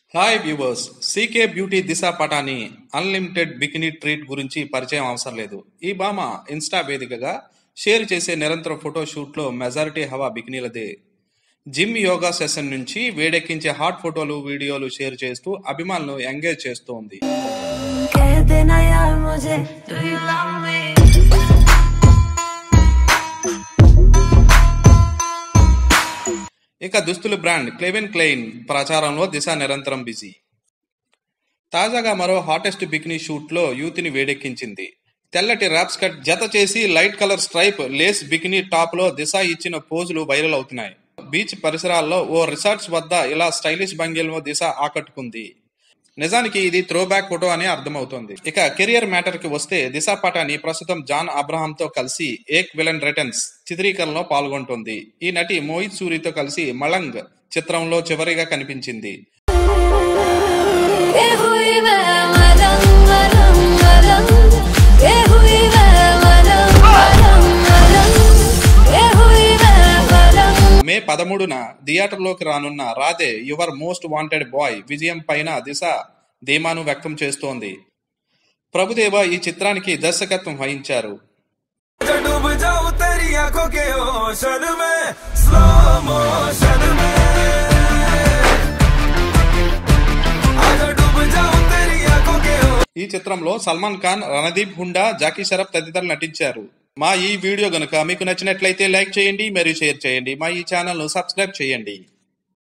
hi viewers సీకే beauty Disha Patani unlimited bikini treat గురించి పరిచయం అవసరం లేదు ఈ భామ ఇన్స్టా వేదికగా షేర్ చేసే నిరంతర ఫోటో షూట్లో మెజారిటీ హవా బికినీలదే జిమ్ యోగా సెషన్ నుంచి వేడెక్కించే హాట్ ఫోటోలు వీడియోలు షేర్ చేస్తూ అభిమానులను ఎంగేజ్ చేస్తోంది कह देना यार मुझे do you love me ఇక దుస్తుల బ్రాండ్ క్లెవెన్ క్లెయిన్ ప్రచారంలో దిశ నిరంతరం బిజీ తాజాగా మరో హాటెస్ట్ బికినీ షూట్ లో యూత్ ని వేడెక్కించింది తెల్లటి ర్యాప్స్ కట్ జత చేసి light colour stripe lace bikini top లో దిశ ఇచ్చిన పోజులు వైరల్ అవుతున్నాయి బీచ్ పరిసరాల్లో ఓ రిసార్ట్స్ వద్ద ఇలా స్టైలిష్ భంగిల్లో దిశ ఆకట్టుకుంది నిజానికి ఇది త్రో బ్యాక్ ఫోటో అని అర్థమవుతోంది ఇక కెరియర్ మ్యాటర్ కి వస్తే దిశా పటాని ప్రస్తుతం జాన్ అబ్రహాం తో కలిసి ఏక్ విలన్ రిటర్న్స్ చిత్రీకరణలో పాల్గొంటోంది ఈ నటి మోహిత్ సూరితో కలిసి మలంగ్ చిత్రంలో చివరిగా కనిపించింది ये हुई मैं मलंग मलंग मलंग ये हुई मैं मलंग मलंग मलंग ये हुई मैं मलंग మే పదమూడున థియేటర్లోకి రానున్న Radhe your most wanted boy విజయం పైన దిశ ధీమాను వ్యక్తం చేస్తోంది ప్రభుదేవ ఈ చిత్రానికి దర్శకత్వం వహించారు जो डूब जाऊं तेरी आंखों के ओशन में स्लो मोशन में आजा डूब जाऊं तेरी आंखों के ఈ చిత్రంలో సల్మాన్ ఖాన్ రణదీప్ హుండా జాకీ షరఫ్ తదితరులు నటించారు మా ఈ వీడియో గనుక మీకు నచ్చినట్లయితే లైక్ చేయండి మరియు షేర్ చేయండి మా ఈ ఛానల్ ను సబ్స్క్రైబ్ చేయండి